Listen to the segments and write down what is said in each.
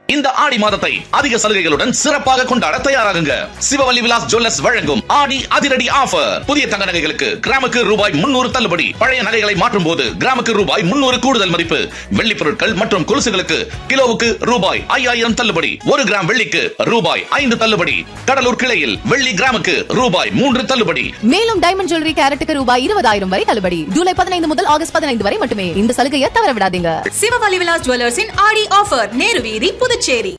இந்த ஆடி மாதத்தை அதிக சலுகைகளுடன் சிறப்பாக கொண்டாட தயாராகுங்க சிவவல்லி விலாஸ் ஜுவல்லர்ஸ் வழங்கும் ஆடி அதிரடி ஆஃபர் புதிய தங்க நகைகளுக்கு கிராமுக்கு ரூபாய் முன்னூறு தள்ளுபடி பழைய நகைகளை மாற்றும் போது கிராமுக்கு ரூபாய் முன்னூறு கூடுதல் மதிப்பு வெள்ளி பொருட்கள் மற்றும் கொலுசுகளுக்கு கிலோவுக்கு ரூபாய் ஐயாயிரம் தள்ளுபடி ஒரு கிராம் வெள்ளிக்கு ரூபாய் ஐந்து தள்ளுபடி கடலூர் கிளையில் வெள்ளி கிராமுக்கு ரூபாய் மூன்று தள்ளுபடி மேலும் டைமண்ட் ஜுவல்லரி கேரட்டுக்கு ரூபாய் இருபதாயிரம் வரை தள்ளுபடி ஜூலை பதினைந்து முதல் ஆகஸ்ட் பதினைந்து வரை மட்டுமே இந்த சலுகையை தவற விடாதீங்க சிவவலி விலாஸ் ஜுவல்லர்ஸின் ஆடி ஆஃபர் நேரு வீதி புதுச்சேரி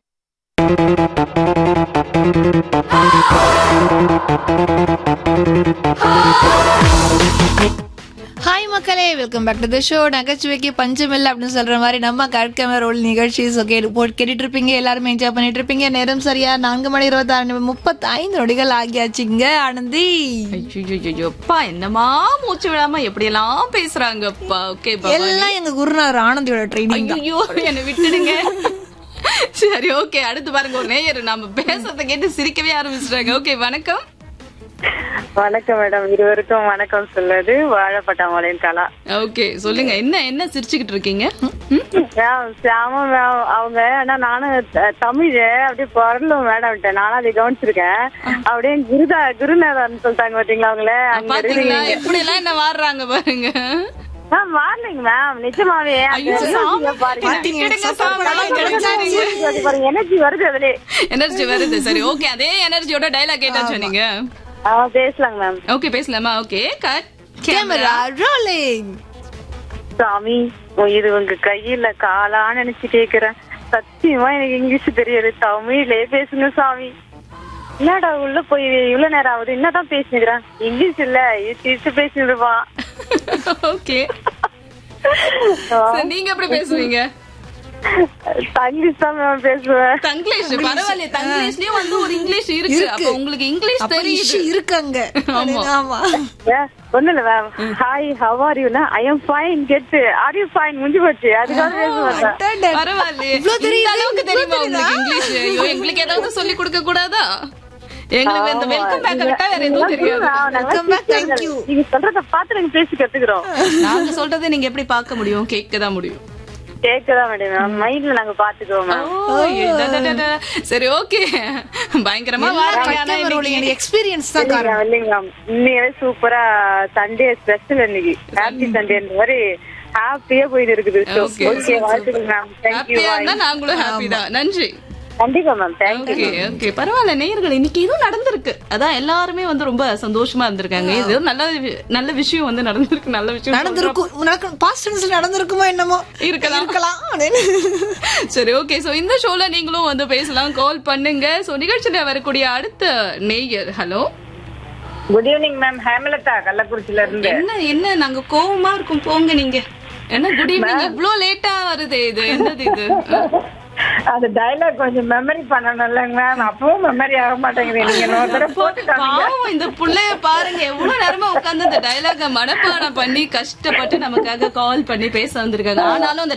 ஹாய் மக்களே welcome back to the show நகைச்சுவைக்கு பஞ்சமில்லை அப்படின்னு சொல்ற மாதிரி நம்ம கட்கம ரோல் நிகழ்ச்சி ஸோ கேட்டு போட்டு கேட்டுட்டு இருப்பீங்க எல்லாருமே என்ஜாய் பண்ணிட்டு இருப்பீங்க நேரம் சரியா நான்கு மணி இருபத்தாறு நிமிடம் முப்பத்தி ஐந்து நொடிகள் ஆகியாச்சுங்க ஆனந்தி ஐயோப்பா என்னமா மூச்சு விடாம எப்படி எல்லாம் பேசுறாங்கப்பா ஓகே எல்லாம் எங்க குருநாதர் ஆனந்தியோட ட்ரைனிங் ஐயோ என்னை விட்டுடுங்க சரி ஓகே அடுத்து பாருங்க ஒரு நேயர் நாம பேசுறத கேட்டு சிரிக்கவே ஆரம்பிச்சிட்டாங்க ஓகே வணக்கம் வணக்கம் மேடம் இருவருக்கும் வணக்கம் சொல்லுது வாழைப்பட்டாமலையின் கலா ஓகே சொல்லுங்க என்ன என்ன சிரிச்சுக்கிட்டு இருக்கீங்க ம்? மேம் சாம மேம் அவங்க ஆனா நானும் த- தமிழ் அப்படியே பிறலும் மேடம் நானும் அதை கவனிச்சிருக்கேன் அப்படியே குருதா குருநாதன் சொல்லிட்டாங்க பாத்தீங்களா அவங்கள அங்க பாத்தீங்களா இருக்கீங்க இப்படி எல்லாம் என்ன வாடுறாங்க பாருங்க மேம் மார்னிங் மேம் நிஜமாவே ஐயோ, சாமி. விட்டுடுங்க சாமி, கிடைச்சாருங்க. எனர்ஜி வருது அதுல எனர்ஜி வருது சரி ஓகே அதே எனர்ஜியோட டைலாக் கேட்டாச்சு நீங்க ஆ, பேசலாங்க மேம் ஓகே பேசலாமா ஓகே கட் கேமரா ரோலிங் சாமி உன் இது உங்க கையில காலான்னு நினைச்சு கேக்குறேன் சத்தியமா எனக்கு இங்கிலீஷ் தெரியாது தமிழ்லயே பேசுங்க சாமி என்னடா உள்ள போய் இவ்வளவு நேரம் ஆகுது என்னதான் பேசினுக்கிறேன் இங்கிலீஷ் இல்ல இது திருச்சு பேசிடுவான் ஓகே நீங்க எப்படி பேசுவீங்க தங்கிலீஷ் தான் மேம் பேசுவேன் தங்கிலீஷ் பரவாயில்லையே தங்கிலீஷ்லயும் வந்து ஒரு இங்கிலீஷ் இருக்கு அப்ப உங்களுக்கு இங்கிலீஷ் அப்ப தெரியுது இஷ்யூ இருக்காங்க ஆமா. ஆமா ஒண்ணு இல்ல ma'am hi how are you I am fine get are you fine முடிஞ்சு போச்சு அதுக்காக பேசுவேன் அடடட. பரவாயில்லையே இவ்ளோ தெரியுது, இந்த அளவுக்கு இவ்ளோ தெரியுமா தெரியுதா? உங்களுக்கு இங்கிலீஷ் ஐயோ எங்களுக்கு ஏதாவது சொல்லி கொடுக்க கூடாதா எங்களுக்கு இந்த வெல்கம் பேக்க விட்டா வேற எதுவும் தெரியாது Welcome back, thank you. நீங்க சொல்றத பார்த்து நாங்க பேசி கத்துக்கிறோம் நாங்க சொல்றதை நீங்க எப்படி பார்க்க முடியும் கேட்க தான் முடியும் கேட்கதான் மேடம் மைண்ட்ல நாங்க பாத்துக்குவோம் மேம் ஓ, டா, டா, டா, டா. சரி ஓகே பயங்கரமா வாராங்க ஆனா கட்கம ரோலிங் இன்னைக்கு எக்ஸ்பீரியன்ஸ் தான் காரணம் இல்லைங்க மேம் இன்னைக்கு சூப்பரா சண்டே ஸ்பெஷல் இன்னைக்கு ஹாப்பி சண்டே மாதிரி ஹாப்பியா போயிட்டு இருக்குது Okay, ஓகே வாழ்த்துக்கள் மேம் தேங்க்யூ ஹாப்பியா இருந்தா நாங்களும் ஹாப்பி தான் நன்றி கண்டிப்பா மேம் தேங்க்யூ ஓகே ஓகே பரவாயில்ல நேயர்கள் இன்னைக்கு இதுவும் நடந்திருக்கு அதான் எல்லாருமே வந்து ரொம்ப சந்தோஷமா இருந்திருக்காங்க இது நல்ல வி- நல்ல விஷயம் வந்து நடந்திருக்கு நல்ல விஷயம் நடந்திருக்கும் பாஸ்ட் டென்ஸ்ல நடந்திருக்குமோ என்னமோ இருக்கலாம். இருக்கலாம் அப்படின்னு. சரி ஓகே சோ இந்த ஷோல நீங்களும் வந்து பேசலாம் கால் பண்ணுங்க சோ நிகழ்ச்சியில வரக்கூடிய அடுத்த நேயர் hello good evening ma'am Hemalatha கள்ளக்குறிச்சில இருந்து என்ன என்ன நாங்க கோவமா இருக்கும் போங்க நீங்க என்ன குட் ஈவினிங் இவ்ளோ லேட்டா வருது இது என்னது இது அந்த டயலாக் கொஞ்சம் மெமரி பண்ணணும்ல மேம் அப்பவும் மெமரி ஆக மாட்டேங்குது நீங்க இன்னொரு தடவை போட்டு காமிங்க. பாவம் இந்த புள்ளைய பாருங்க எவ்வளவு நேரமா உட்கார்ந்து இந்த டயலாக மனப்பாடம் பண்ணி கஷ்டப்பட்டு நமக்காக கால் பண்ணி பேச வந்திருக்காங்க ஆனாலும் அந்த